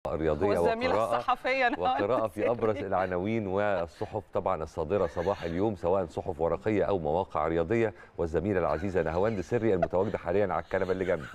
الرياضيه والزميله وقراءه الصحفيه أنا وقراءه في ابرز قلت العناوين والصحف طبعا الصادره صباح اليوم سواء صحف ورقيه او مواقع رياضيه والزميله العزيزه نهاوند سري المتواجده حاليا على الكنبه اللي جنبي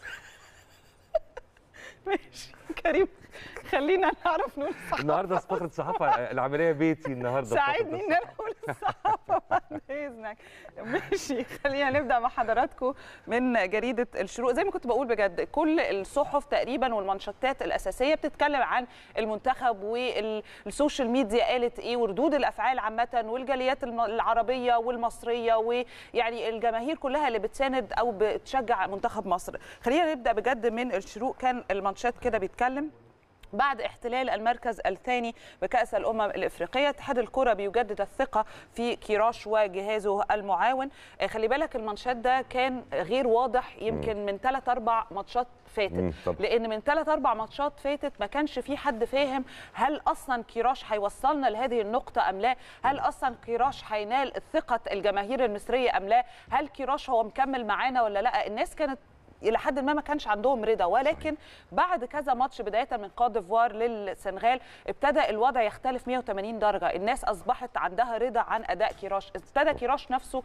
ماشي كريم خلينا نعرف نقول صح النهارده فقره الصحافه العمليه بيتي النهارده فقرة ساعدني ان انا اقول الصحافه بعد اذنك ماشي خلينا نبدا مع حضراتكم من جريده الشروق زي ما كنت بقول بجد كل الصحف تقريبا والمانشيتات الاساسيه بتتكلم عن المنتخب والسوشيال ميديا قالت ايه وردود الافعال عامه والجاليات الم- العربيه والمصريه ويعني الجماهير كلها اللي بتساند او بتشجع منتخب مصر خلينا نبدا بجد من الشروق كان المانشات كده بيتكلم بعد احتلال المركز الثاني بكأس الأمم الإفريقية اتحاد الكرة بيجدد الثقة في كيراش وجهازه المعاون آه، خلي بالك المانشات ده كان غير واضح يمكن من ثلاث أربع ماتشات مم، فاتت طبعا. لأن من ثلاث أربع ماتشات فاتت ما كانش في حد فاهم هل أصلا كيراش هيوصلنا لهذه النقطة أم لا هل أصلا كيراش هينال ثقة الجماهير المصرية أم لا هل كيراش هو مكمل معانا ولا لا الناس كانت الى حد ما ما كانش عندهم رضا ولكن بعد كذا ماتش بدايه من كوت ديفوار للسنغال ابتدى الوضع يختلف 180 درجه الناس اصبحت عندها رضا عن اداء كيراش ابتدى كيراش نفسه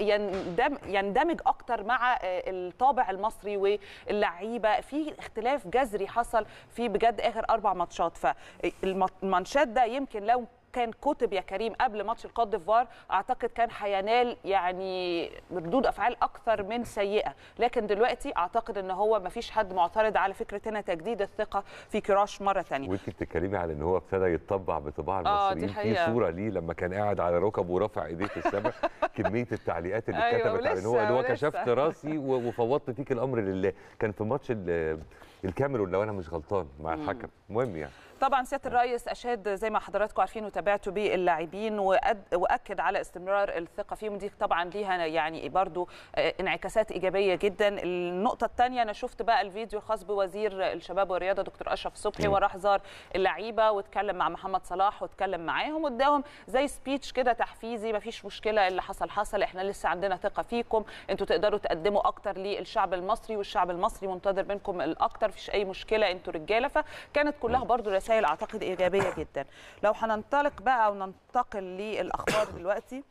يندم يندمج اكتر مع الطابع المصري واللعيبه في اختلاف جذري حصل في بجد اخر اربع ماتشات فالماتشات ده يمكن لو كان كتب يا كريم قبل ماتش الكوت ديفوار اعتقد كان هينال يعني ردود افعال اكثر من سيئه لكن دلوقتي اعتقد ان هو ما فيش حد معترض على فكره هنا تجديد الثقه في كراش مره ثانيه وانت بتتكلمي على ان هو ابتدى يتطبع بطباع آه، دي المصريين في حقيقة. صوره ليه لما كان قاعد على ركبه ورافع ايديه في السماء كميه التعليقات اللي أيوة، اتكتبت على ان هو ولسه- اللي هو ولسه. كشفت راسي و- وفوضت فيك الامر لله كان في ماتش ال- الكاميرون لو انا مش غلطان مع الحكم المهم يعني طبعا سياده الرئيس اشاد زي ما حضراتكم عارفين وتابعتوا باللاعبين وأد- واكد على استمرار الثقه فيهم دي طبعا ليها يعني برضو آه، انعكاسات ايجابيه جدا النقطه الثانيه انا شفت بقى الفيديو الخاص بوزير الشباب والرياضه دكتور اشرف صبحي مم. وراح زار اللعيبه واتكلم مع محمد صلاح واتكلم معاهم واداهم زي سبيتش كده تحفيزي مفيش مشكله اللي حصل حصل احنا لسه عندنا ثقه فيكم انتوا تقدروا تقدموا اكتر للشعب المصري والشعب المصري منتظر منكم الاكتر مفيش اي مشكله انتوا رجاله فكانت كلها برضو رسائل اعتقد ايجابيه جدا لو هننطلق بقى او ننتقل للاخبار دلوقتي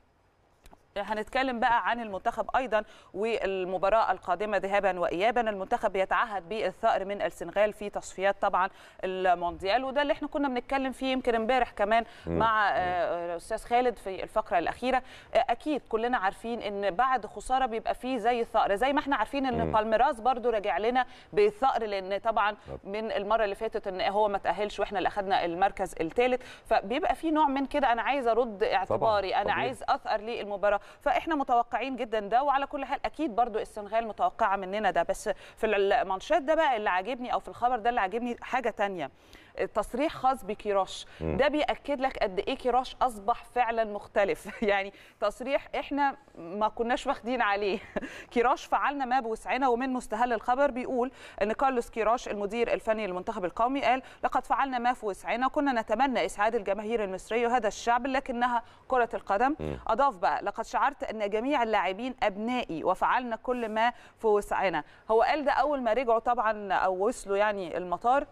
هنتكلم بقى عن المنتخب ايضا والمباراه القادمه ذهابا وايابا المنتخب بيتعهد بالثأر من السنغال في تصفيات طبعا المونديال وده اللي احنا كنا بنتكلم فيه يمكن امبارح كمان مع آه، الاستاذ خالد في الفقره الاخيره آه، اكيد كلنا عارفين ان بعد خساره بيبقى فيه زي ثأر زي ما احنا عارفين ان مم. بالميراس برضو راجع لنا بالثأر لان طبعا طب. من المره اللي فاتت ان هو ما تاهلش واحنا اللي اخذنا المركز الثالث فبيبقى في نوع من كده انا عايزه ارد اعتباري انا طبيعي. عايز اثر للمباراه فاحنا متوقعين جدا ده وعلى كل حال اكيد برضو السنغال متوقعه مننا ده بس في المانشات ده بقى اللي عاجبني او في الخبر ده اللي عاجبني حاجه تانية تصريح خاص بكيروش مم. ده بياكد لك قد ايه كيروش اصبح فعلا مختلف يعني تصريح احنا ما كناش واخدين عليه كيروش فعلنا ما بوسعنا ومن مستهل الخبر بيقول ان كارلوس كيروش المدير الفني للمنتخب القومي قال لقد فعلنا ما في وسعنا كنا نتمنى اسعاد الجماهير المصريه وهذا الشعب لكنها كره القدم مم. اضاف بقى لقد شعرت ان جميع اللاعبين ابنائي وفعلنا كل ما في وسعنا هو قال ده اول ما رجعوا طبعا او وصلوا يعني المطار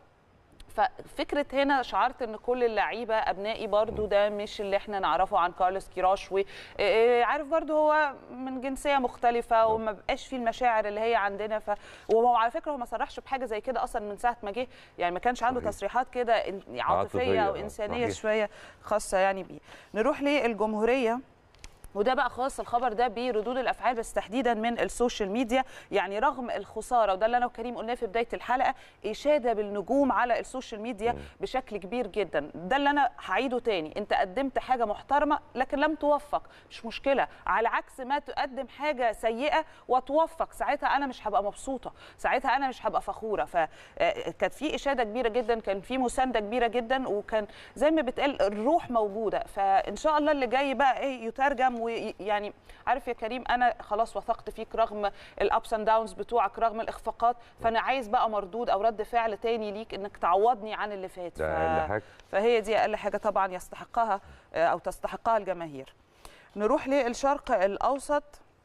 ففكره هنا شعرت ان كل اللعيبه ابنائي برضو ده مش اللي احنا نعرفه عن كارلوس كيراش وعارف برضو هو من جنسيه مختلفه وما بقاش فيه المشاعر اللي هي عندنا ف وهو على فكره هو ما صرحش بحاجه زي كده اصلا من ساعه ما جه يعني ما كانش عنده صحيح. تصريحات كده إن- عاطفية، عاطفيه او آه، انسانيه صحيح. شويه خاصه يعني بيه نروح للجمهوريه وده بقى خاص الخبر ده بردود الافعال بس تحديدا من السوشيال ميديا يعني رغم الخساره وده اللي انا وكريم قلناه في بدايه الحلقه اشاده بالنجوم على السوشيال ميديا بشكل كبير جدا ده اللي انا هعيده تاني انت قدمت حاجه محترمه لكن لم توفق مش مشكله على عكس ما تقدم حاجه سيئه وتوفق ساعتها انا مش هبقى مبسوطه ساعتها انا مش هبقى فخوره فكانت في اشاده كبيره جدا كان في مسانده كبيره جدا وكان زي ما بتقال الروح موجوده فان شاء الله اللي جاي بقى ايه يترجم ويعني عارف يا كريم انا خلاص وثقت فيك رغم الابس اند داونز بتوعك رغم الاخفاقات فانا عايز بقى مردود او رد فعل تاني ليك انك تعوضني عن اللي فات ده اقل حاجه فهي دي اقل حاجه طبعا يستحقها آه، او تستحقها الجماهير نروح للشرق الاوسط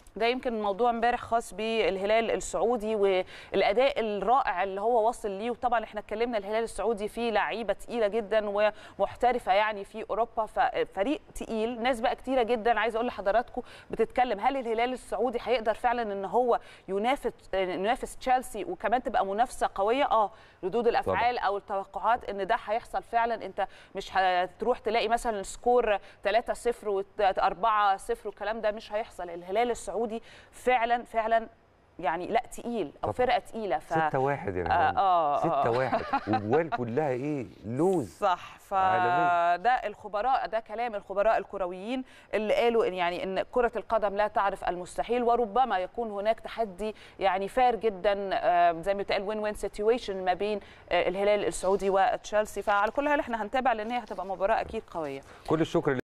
ده يمكن موضوع امبارح خاص بالهلال السعودي والاداء الرائع اللي هو واصل ليه وطبعا احنا اتكلمنا الهلال السعودي فيه لعيبه تقيله جدا ومحترفه يعني في اوروبا ففريق تقيل ناس بقى كتيره جدا عايزه اقول لحضراتكم بتتكلم هل الهلال السعودي هيقدر فعلا ان هو ينافس ينافس تشيلسي وكمان تبقى منافسه قويه اه ردود الافعال او التوقعات ان ده هيحصل فعلا انت مش هتروح تلاقي مثلا سكور 3-0 و4-0 والكلام ده مش هيحصل الهلال السعودي فعلا فعلا يعني لا تقيل او فرقه تقيله ف 6 1 يا نهار اه 6 1 وجوال كلها ايه لوز صح فده الخبراء ده كلام الخبراء الكرويين اللي قالوا ان يعني ان كره القدم لا تعرف المستحيل وربما يكون هناك تحدي يعني فار جدا زي ما بيتقال وين وين سيتويشن ما بين الهلال السعودي وتشيلسي فعلى كل حال احنا هنتابع لان هي هتبقى مباراه اكيد قويه كل الشكر